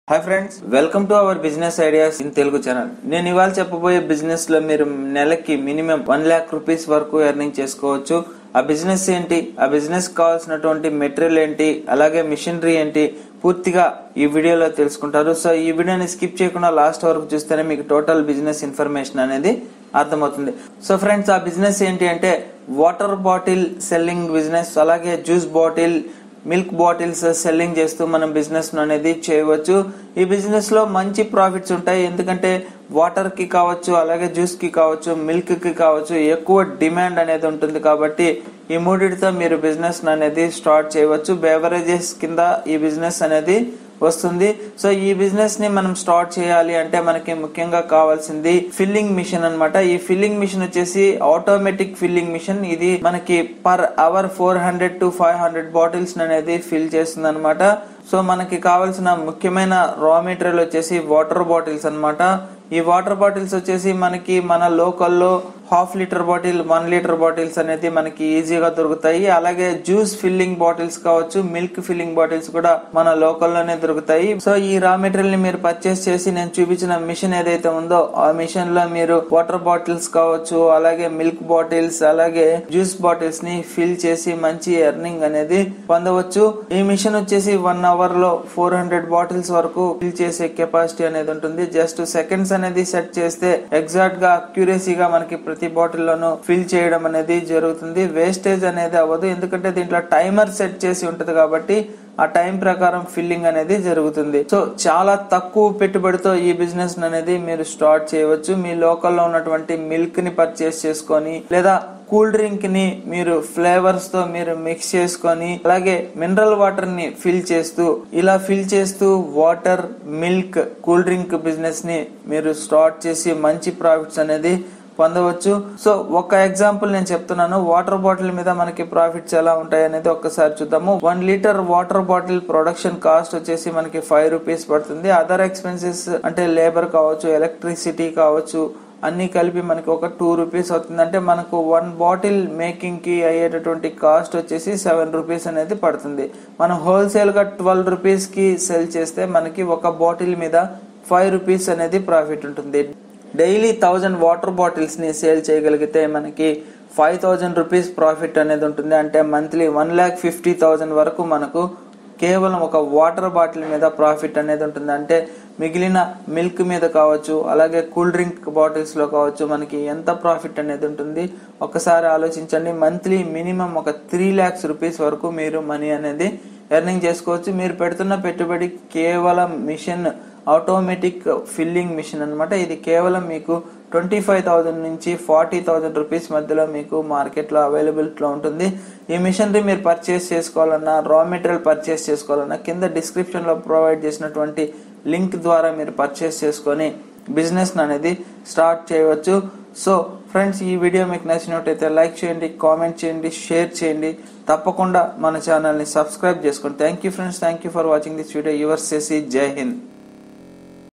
hi friends welcome to our business ideas in Telugu channel నేను ఇవాళ చెప్పబోయే బిజినెస్ లో మీరు నెలకి మినిమం వన్ లాక్ రూపీస్ వరకు ఎర్నింగ్ చేసుకోవచ్చు ఆ బిజినెస్ ఏంటి ఆ బిజినెస్ కావాల్సినటువంటి మెటీరియల్ ఏంటి అలాగే మిషనరీ ఏంటి పూర్తిగా ఈ వీడియోలో తెలుసుకుంటారు సో ఈ వీడియోని స్కిప్ చేయకుండా లాస్ట్ వరకు చూస్తేనే మీకు టోటల్ బిజినెస్ ఇన్ఫర్మేషన్ అనేది అర్థమవుతుంది సో ఫ్రెండ్స్ ఆ బిజినెస్ ఏంటి అంటే వాటర్ బాటిల్ సెల్లింగ్ బిజినెస్ అలాగే juice bottle milk bottles selling చేస్తూ మనం బిజినెస్ అనేది చేయవచ్చు ఈ బిజినెస్ లో మంచి ప్రాఫిట్స్ ఉంటాయి ఎందుకంటే వాటర్ కి కావచ్చు అలాగే జ్యూస్ కి కావచ్చు మిల్క్ కి కావచ్చు ఎక్కువ డిమాండ్ అనేది ఉంటుంది కాబట్టి ఈ మూడిటితో మీరు బిజినెస్ అనేది స్టార్ట్ చేయవచ్చు బెవరేజెస్ కింద ఈ బిజినెస్ అనేది వస్తుంది సో ఈ బిజినెస్ ని మనం స్టార్ట్ చేయాలి అంటే మనకి ముఖ్యంగా కావాల్సింది ఫిల్లింగ్ మిషన్ అన్నమాట ఈ ఫిల్లింగ్ మిషన్ వచ్చేసి ఆటోమేటిక్ ఫిల్లింగ్ మిషన్ ఇది మనకి per hour four hundred to five hundred bottles అనేది ఫిల్ చేస్తుంది అనమాట సో మనకి కావాల్సిన ముఖ్యమైన రా మెటీరియల్ వచ్చేసి వాటర్ బాటిల్స్ అన్నమాట ఈ వాటర్ బాటిల్స్ వచ్చేసి మనకి మన లోకల్లో half litre bottle one litre bottles అనేది మనకి ఈజీగా దొరుకుతాయి అలాగే జ్యూస్ ఫిల్లింగ్ బాటిల్స్ కావచ్చు మిల్క్ ఫిల్లింగ్ బాటిల్స్ కూడా మన లోకల్లోనే దొరుకుతాయి సో ఈ రా మెటీరియల్ ని మీరు పర్చేస్ చేసి నేను చూపించిన మిషన్ ఏదైతే ఉందో ఆ మిషన్ లో మీరు వాటర్ బాటిల్స్ కావచ్చు అలాగే మిల్క్ బాటిల్స్ అలాగే జ్యూస్ బాటిల్స్ ని ఫిల్ చేసి మంచి ఎర్నింగ్ అనేది పొందవచ్చు ఈ మిషన్ వచ్చేసి వన్ అవర్ లో ఫోర్ హండ్రెడ్ బాటిల్స్ వరకు ఫిల్ చేసే కెపాసిటీ అనేది ఉంటుంది జస్ట్ సెకండ్స్ అనేది సెట్ చేస్తే ఎగ్జాక్ట్ గా అక్యురసీగా మనకి ప్రతి బాటిల్ లోను ఫిల్ చేయడం అనేది జరుగుతుంది వేస్టేజ్ అనేది అవ్వదు ఎందుకంటే దీంట్లో టైమర్ సెట్ చేసి ఉంటది కాబట్టి ఆ టైం ప్రకారం ఫిల్లింగ్ అనేది జరుగుతుంది సో చాలా తక్కువ పెట్టుబడితో ఈ బిజినెస్ అనేది మీరు స్టార్ట్ చేయవచ్చు మీ లోకల్లో ఉన్నటువంటి మిల్క్ ని పర్చేస్ చేసుకొని లేదా కూల్ డ్రింక్ ని మీరు ఫ్లేవర్స్ తో మీరు మిక్స్ చేసుకొని అలాగే మినరల్ వాటర్ ని ఫిల్ చేస్తూ ఇలా ఫిల్ చేస్తూ water milk cool drink business ని మీరు స్టార్ట్ చేసి మంచి ప్రాఫిట్స్ అనేది పొందవచ్చు సో ఒక ఎగ్జాంపుల్ నేను చెప్తున్నాను వాటర్ బాటిల్ మీద మనకి ప్రాఫిట్స్ ఎలా ఉంటాయి అనేది ఒక్కసారి చూద్దాము one litre water bottle production cost వచ్చేసి మనకి ఫైవ్ రూపీస్ పడుతుంది అదర్ ఎక్స్పెన్సెస్ అంటే లేబర్ కావచ్చు ఎలక్ట్రిసిటీ కావచ్చు అన్ని కలిపి మనకి ఒక టూ రూపీస్ అవుతుంది అంటే మనకు వన్ బాటిల్ మేకింగ్ కి అయ్యేటటువంటి కాస్ట్ వచ్చేసి సెవెన్ రూపీస్ అనేది పడుతుంది మనం హోల్సేల్ గా ట్వెల్వ్ రూపీస్ కి సెల్ చేస్తే మనకి ఒక బాటిల్ మీద ఫైవ్ రూపీస్ అనేది ప్రాఫిట్ ఉంటుంది డైలీ థౌజండ్ వాటర్ బాటిల్స్ ని సేల్ చేయగలిగితే మనకి ఫైవ్ థౌజండ్ రూపీస్ ప్రాఫిట్ అనేది ఉంటుంది అంటే monthly one lakh fifty thousand వరకు మనకు కేవలం ఒక వాటర్ బాటిల్ మీద ప్రాఫిట్ అనేది ఉంటుంది అంటే మిగిలిన మిల్క్ మీద కావచ్చు అలాగే కూల్ డ్రింక్ బాటిల్స్ లో కావచ్చు మనకి ఎంత ప్రాఫిట్ అనేది ఉంటుంది ఒకసారి ఆలోచించండి మంత్లీ మినిమం ఒక త్రీ ల్యాక్స్ రూపీస్ వరకు మీరు మనీ అనేది ఎర్నింగ్ చేసుకోవచ్చు మీరు పెడుతున్న పెట్టుబడి కేవలం మిషన్ ఆటోమేటిక్ ఫిల్లింగ్ మిషన్ అనమాట ఇది కేవలం మీకు ట్వంటీ ఫైవ్ థౌజండ్ నుంచి ఫార్టీ థౌజండ్ రూపీస్ మధ్యలో మీకు మార్కెట్లో అవైలబిలిటీలో ఉంటుంది ఈ మిషనరీ మీరు పర్చేస్ చేసుకోవాలన్నా రా మెటీరియల్ పర్చేస్ చేసుకోవాలన్నా కింద డిస్క్రిప్షన్లో ప్రొవైడ్ చేసినటువంటి లింక్ ద్వారా మీరు పర్చేస్ చేసుకొని బిజినెస్ అనేది స్టార్ట్ చేయవచ్చు సో ఫ్రెండ్స్ ఈ వీడియో మీకు నచ్చినట్టయితే లైక్ చేయండి కామెంట్ చేయండి షేర్ చేయండి తప్పకుండా మన ఛానల్ని సబ్స్క్రైబ్ చేసుకోండి thank you friends thank you for watching this video your సెసి జై హింద్